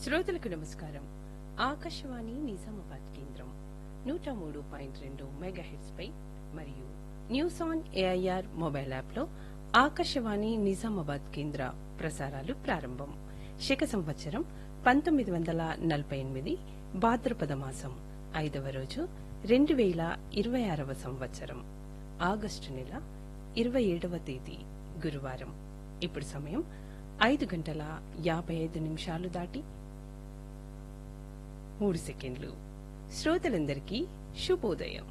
శ్రోతలకు నమస్కారం ఆకాశవాణి నిజామాబాద్ కేంద్రం నూట మూడు పాయింట్ రెండు మెగాహెట్స్ పై మరియు news on AIR mobile app లో ఆకాశవాణి నిజామాబాద్ కేంద్ర ప్రసారాలు ప్రారంభం శక సంవత్సరం పంతొమ్మిది వందల నలభై ఎనిమిది భాద్రపద మాసం ఐదవ రోజు రెండు వేల ఇరవై ఆరవ సంవత్సరం ఆగస్టు నెల ఇరవై ఏడవ తేదీ గురువారం ఇప్పుడు సమయం ఐదు గంటల యాభై ఐదు నిమిషాలు దాటి మూడు సెకండ్లు శ్రోతలందరికీ శుభోదయం